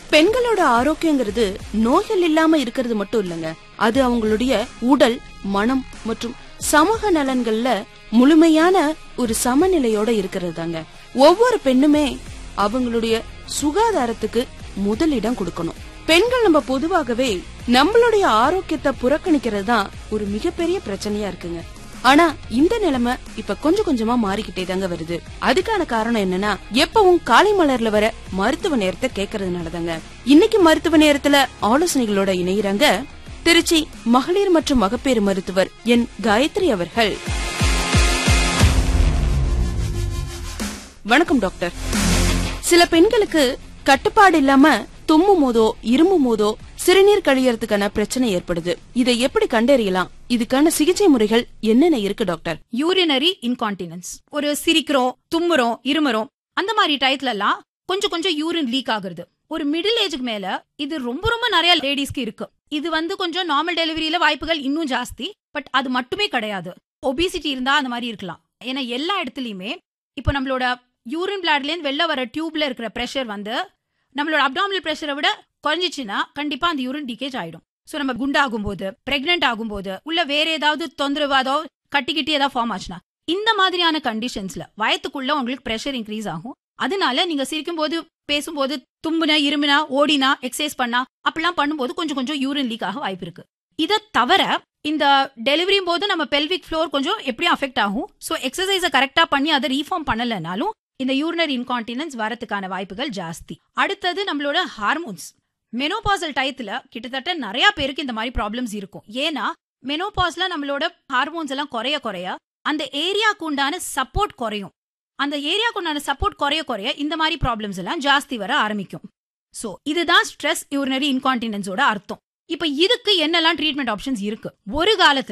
பெண்களோட ஆரோக்கியங்கிறது நோய்கள் இல்லாம இருக்கிறது மட்டும் இல்லங்க அது அவங்களுடைய உடல் மனம் மற்றும் சமூக நலன்கள்ல முழுமையான ஒரு சமநிலையோட இருக்கிறது தாங்க ஒவ்வொரு பெண்ணுமே அவங்களுடைய சுகாதாரத்துக்கு முதலிடம் கொடுக்கணும் பெண்கள் நம்ம பொதுவாகவே நம்மளுடைய ஆரோக்கியத்தை புறக்கணிக்கிறது தான் ஒரு மிகப்பெரிய பிரச்சனையா இருக்குங்க ஆனா இந்த நிலைமை இப்ப கொஞ்சம் கொஞ்சமா மாறிக்கிட்டே தாங்க வருது அதுக்கான காரணம் என்னன்னா எப்பவும் காலை மலர்ல வர மருத்துவ நேரத்தை கேட்கறதுனாலதாங்க இன்னைக்கு மருத்துவ நேரத்துல ஆலோசனைகளோட இணையறாங்க திருச்சி மகளிர் மற்றும் மகப்பேறு மருத்துவர் என் காயத்ரி அவர்கள் வணக்கம் டாக்டர் சில பெண்களுக்கு கட்டுப்பாடு இல்லாம தும்மும் போதோ இருமும் போதோ சிறுநீர் கழியறதுக்கான பிரச்சனை ஏற்படுது இதை எப்படி கண்டறியலாம் இதுக்கான சிகிச்சை முறைகள் என்னென்ன இருக்கு டாக்டர் யூரினரி இன்கான்டினன்ஸ் ஒரு சிரிக்கிறோம் தும்முறோம் இருமுறோம் அந்த மாதிரி டயத்துல எல்லாம் கொஞ்சம் கொஞ்சம் யூரின் லீக் ஆகுறது ஒரு மிடில் ஏஜுக்கு மேல இது ரொம்ப ரொம்ப நிறைய லேடிஸ்க்கு இருக்கு இது வந்து கொஞ்சம் நார்மல் டெலிவரியில வாய்ப்புகள் இன்னும் ஜாஸ்தி பட் அது மட்டுமே கிடையாது ஒபிசிட்டி இருந்தா அந்த மாதிரி இருக்கலாம் ஏன்னா எல்லா இடத்துலயுமே இப்போ நம்மளோட யூரின் பிளாட்லேருந்து வெளில வர டியூப்ல இருக்கிற ப்ரெஷர் வந்து நம்மளோட அப்டாமினல் ப்ரெஷரை விட குறைஞ்சிச்சுன்னா கண்டிப்பா அந்த யூரின் டீகேஜ் ஆயிடும் ஸோ நம்ம குண்டாகும் போது பிரெக்னென்ட் ஆகும்போது உள்ள வேற ஏதாவது தொந்தரவு அதோ கட்டிக்கிட்டு ஏதாவது ஃபார்ம் ஆச்சுன்னா இந்த மாதிரியான கண்டிஷன்ஸ்ல வயத்துக்குள்ள உங்களுக்கு ப்ரெஷர் இன்க்ரீஸ் ஆகும் அதனால நீங்க சிரிக்கும் போது பேசும்போது தும்புனா இருமினா ஓடினா எக்ஸசைஸ் பண்ணா அப்படிலாம் பண்ணும்போது கொஞ்சம் கொஞ்சம் யூரின் லீக் ஆக வாய்ப்பு இருக்கு இதை தவிர இந்த டெலிவரியும் போது நம்ம பெல்விக் ஃப்ளோர் கொஞ்சம் எப்படியும் அஃபெக்ட் ஆகும் ஸோ எக்ஸசைஸை கரெக்டா பண்ணி அதை ரீஃபார்ம் பண்ணலைனாலும் இந்த யூரினரி இன்கான்டினன்ஸ் வரதுக்கான வாய்ப்புகள் ஜாஸ்தி அடுத்தது நம்மளோட ஹார்மோன்ஸ் மெனோபாசல் டயத்துல கிட்டத்தட்ட நிறைய பேருக்கு இந்த மாதிரி ப்ராப்ளம்ஸ் இருக்கும் ஏன்னா மெனோபாஸ்ல நம்மளோட ஹார்மோன்ஸ் எல்லாம் குறைய குறைய அந்த ஏரியாக்கு உண்டான சப்போர்ட் குறையும் அந்த ஏரியாக்கு உண்டான சப்போர்ட் குறைய குறைய இந்த மாதிரி ப்ராப்ளம்ஸ் எல்லாம் ஜாஸ்தி வர ஆரம்பிக்கும் சோ இதுதான் ஸ்ட்ரெஸ் யூரினரி இன்கான்டினன்ஸோட அர்த்தம் இப்ப இதுக்கு என்னெல்லாம் ட்ரீட்மெண்ட் ஆப்ஷன்ஸ் இருக்கு ஒரு காலத்துல